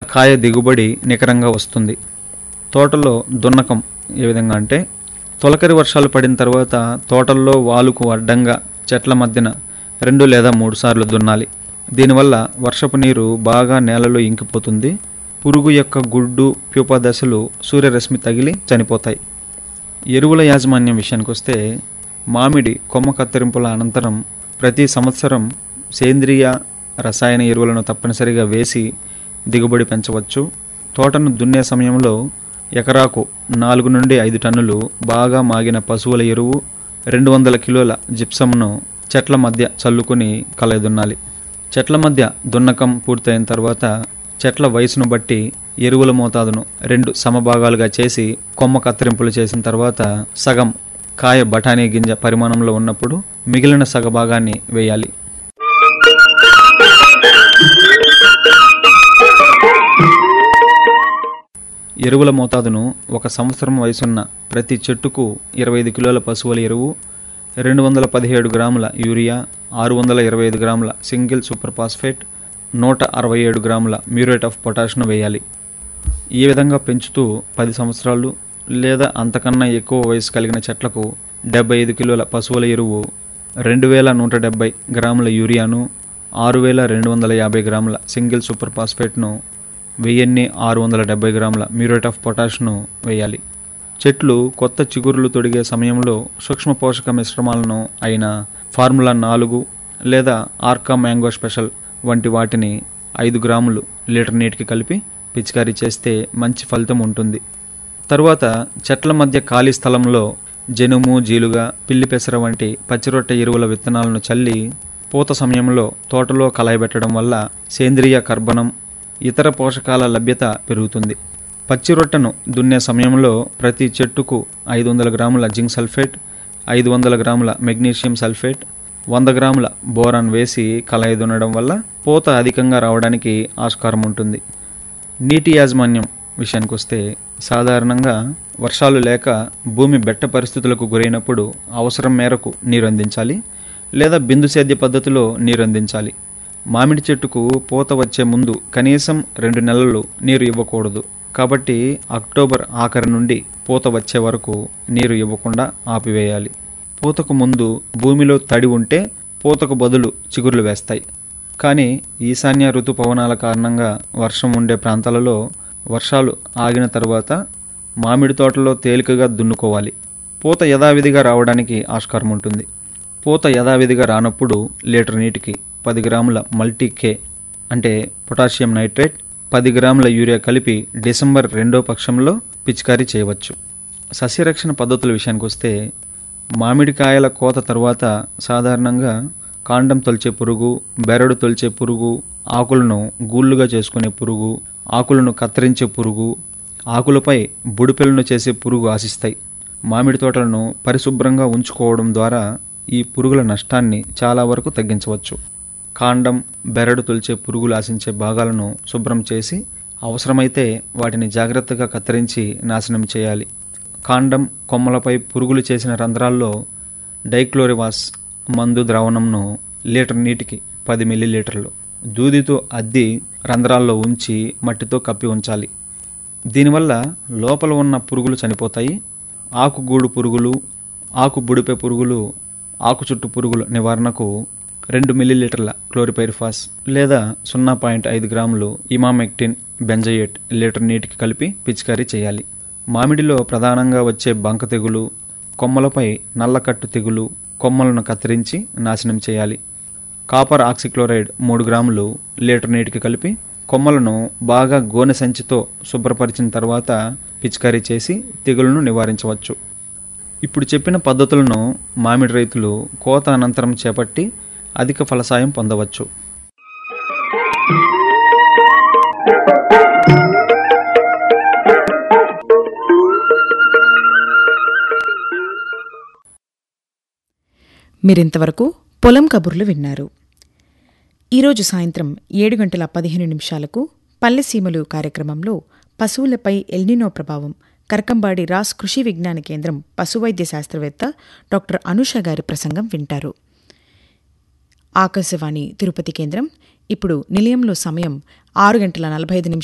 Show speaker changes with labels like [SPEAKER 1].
[SPEAKER 1] కాయ దిగుబడి నికరంగా వస్తుంది తోటలో దున్నకం ఏ విధంగా అంటే తొలకరి వర్షాలు పడిన తర్వాత తోటల్లో వాలుకు అడ్డంగా చెట్ల మధ్యన రెండు లేదా మూడు సార్లు దున్నాలి దీనివల్ల వర్షపు నీరు బాగా నేలలో ఇంకిపోతుంది పురుగు యొక్క గుడ్డు ప్యూప దశలు సూర్యరశ్మి తగిలి చనిపోతాయి ఎరువుల యాజమాన్యం విషయానికి వస్తే మామిడి కొమ్మ కత్తిరింపుల అనంతరం ప్రతి సంవత్సరం సేంద్రియ రసాయన ఎరువులను తప్పనిసరిగా వేసి దిగుబడి పెంచవచ్చు తోటను దున్నే సమయంలో ఎకరాకు నాలుగు నుండి ఐదు టన్నులు బాగా మాగిన పశువుల ఎరువు రెండు వందల కిలోల జిప్సమ్ను చెట్ల మధ్య చల్లుకొని కలయదున్నాలి చెట్ల మధ్య దున్నకం పూర్తయిన తర్వాత చెట్ల వయసును బట్టి ఎరువుల మోతాదును రెండు సమభాగాలుగా చేసి కొమ్మ కత్తిరింపులు చేసిన తర్వాత సగం కాయ బఠానీ గింజ పరిమాణంలో ఉన్నప్పుడు మిగిలిన సగభాగాన్ని వేయాలి ఎరువుల మోతాదును ఒక సంవత్సరం వయసున్న ప్రతి చెట్టుకు ఇరవై ఐదు కిలోల పశువుల ఎరువు రెండు వందల పదిహేడు గ్రాముల యూరియా ఆరు వందల ఇరవై ఐదు గ్రాముల సింగిల్ సూపర్ ఫాస్ఫేట్ నూట అరవై ఏడు గ్రాముల మ్యూరేట్ ఆఫ్ పొటాష్ను వేయాలి ఈ విధంగా పెంచుతూ పది సంవత్సరాలు లేదా అంతకన్నా ఎక్కువ వయసు కలిగిన చెట్లకు డెబ్బై ఐదు కిలోల పశువుల ఎరువు రెండు వేల నూట డెబ్బై గ్రాముల యూరియాను ఆరు వేల రెండు వందల యాభై గ్రాముల సింగిల్ సూపర్ ఫాస్ఫేట్ను వెయ్యిన్ని ఆరు వందల డెబ్బై గ్రాముల మ్యూరేట్ ఆఫ్ పొటాష్ను వేయాలి చెట్లు కొత్త చిగురులు తొడిగే సమయంలో సూక్ష్మ పోషక మిశ్రమాలను అయిన ఫార్ములా నాలుగు లేదా ఆర్కా మ్యాంగో స్పెషల్ వంటి వాటిని ఐదు గ్రాములు లీటర్ నీటికి కలిపి పిచికారీ చేస్తే మంచి ఫలితం ఉంటుంది తరువాత చెట్ల మధ్య ఖాళీ స్థలంలో జనుము జీలుగా పిల్లి పెసర వంటి పచ్చిరొట్ట ఎరువుల విత్తనాలను చల్లి పూత సమయంలో తోటలో కలయబెట్టడం వల్ల సేంద్రియ కర్బనం ఇతర పోషకాల లభ్యత పెరుగుతుంది పచ్చి రొట్టెను దున్నే సమయంలో ప్రతి చెట్టుకు ఐదు వందల గ్రాముల జింక్ సల్ఫేట్ ఐదు వందల గ్రాముల మెగ్నీషియం సల్ఫేట్ వంద గ్రాముల బోరాన్ వేసి కలయి దున్నడం వల్ల పూత అధికంగా రావడానికి ఆస్కారం ఉంటుంది నీటి యాజమాన్యం విషయానికి వస్తే సాధారణంగా వర్షాలు లేక భూమి బెట్ట పరిస్థితులకు గురైనప్పుడు అవసరం మేరకు నీరు అందించాలి లేదా బిందు సేద్య పద్ధతిలో నీరు అందించాలి మామిడి చెట్టుకు పూత వచ్చే ముందు కనీసం రెండు నెలలు నీరు ఇవ్వకూడదు కాబట్టి అక్టోబర్ ఆఖరి నుండి పూత వచ్చే వరకు నీరు ఇవ్వకుండా ఆపివేయాలి పూతకు ముందు భూమిలో తడి ఉంటే పూతకు బదులు చిగుర్లు వేస్తాయి కానీ ఈశాన్య ఋతుపవనాల కారణంగా వర్షం ఉండే ప్రాంతాలలో వర్షాలు ఆగిన తర్వాత మామిడి తోటలో తేలికగా దున్నుకోవాలి పూత యథావిధిగా రావడానికి ఆస్కారం ఉంటుంది పూత యథావిధిగా రానప్పుడు లీటర్ నీటికి పది గ్రాముల మల్టీ కే అంటే పొటాషియం నైట్రేట్ పది గ్రాముల యూరియా కలిపి డిసెంబర్ రెండో పక్షంలో పిచికారీ చేయవచ్చు సస్యరక్షణ పద్ధతుల విషయానికి వస్తే మామిడికాయల కోత తరువాత సాధారణంగా కాండం తొలిచే పురుగు బెరడు తొలిచే పురుగు ఆకులను గూళ్ళుగా చేసుకునే పురుగు ఆకులను కత్తిరించే పురుగు ఆకులపై బుడిపెలను చేసే పురుగు ఆశిస్తాయి మామిడి తోటలను పరిశుభ్రంగా ఉంచుకోవడం ద్వారా ఈ పురుగుల నష్టాన్ని చాలా వరకు తగ్గించవచ్చు కాండం బెరడు తొలిచే పురుగులు ఆశించే భాగాలను శుభ్రం చేసి అవసరమైతే వాటిని జాగ్రత్తగా కత్తిరించి నాశనం చేయాలి కాండం కొమ్మలపై పురుగులు చేసిన రంధ్రాల్లో డైక్లోరివాస్ మందు ద్రావణంను లీటర్ నీటికి పది మిల్లీలీటర్లు దూదితో అద్ది రంధ్రాల్లో ఉంచి మట్టితో కప్పి ఉంచాలి దీనివల్ల లోపల ఉన్న పురుగులు చనిపోతాయి ఆకుగూడు పురుగులు ఆకు బుడిపే పురుగులు ఆకు చుట్టు పురుగుల నివారణకు రెండు మిల్లీలీటర్ల క్లోరిపైరిఫాస్ లేదా సున్నా పాయింట్ ఐదు గ్రాములు ఇమామెక్టిన్ బెంజయేట్ లీటర్ నీటికి కలిపి పిచికారీ చేయాలి మామిడిలో ప్రధానంగా వచ్చే బంక తెగులు కొమ్మలపై నల్లకట్టు తెగులు కొమ్మలను కత్తిరించి నాశనం చేయాలి కాపర్ ఆక్సిక్లోరైడ్ మూడు గ్రాములు లీటర్ నీటికి కలిపి కొమ్మలను బాగా గోనె సంచితో శుభ్రపరిచిన తర్వాత పిచికారీ చేసి తెగులను నివారించవచ్చు ఇప్పుడు చెప్పిన పద్ధతులను మామిడి రైతులు కోత అనంతరం చేపట్టి అధిక ఫలసాయం పొందవచ్చు
[SPEAKER 2] మీరింతవరకు పొలం కబుర్లు విన్నారు ఈరోజు సాయంత్రం ఏడు గంటల పదిహేను నిమిషాలకు పల్లెసీమలు కార్యక్రమంలో పశువులపై ఎల్నినో ప్రభావం కరకంబాడి రాస్ కృషి విజ్ఞాన కేంద్రం పశువైద్య శాస్త్రవేత్త డాక్టర్ అనుష గారి ప్రసంగం వింటారు ఆకాశవాణి తిరుపతి కేంద్రం ఇప్పుడు నిలయంలో సమయం ఆరు గంటల నలభై ఐదు నిమిషాలు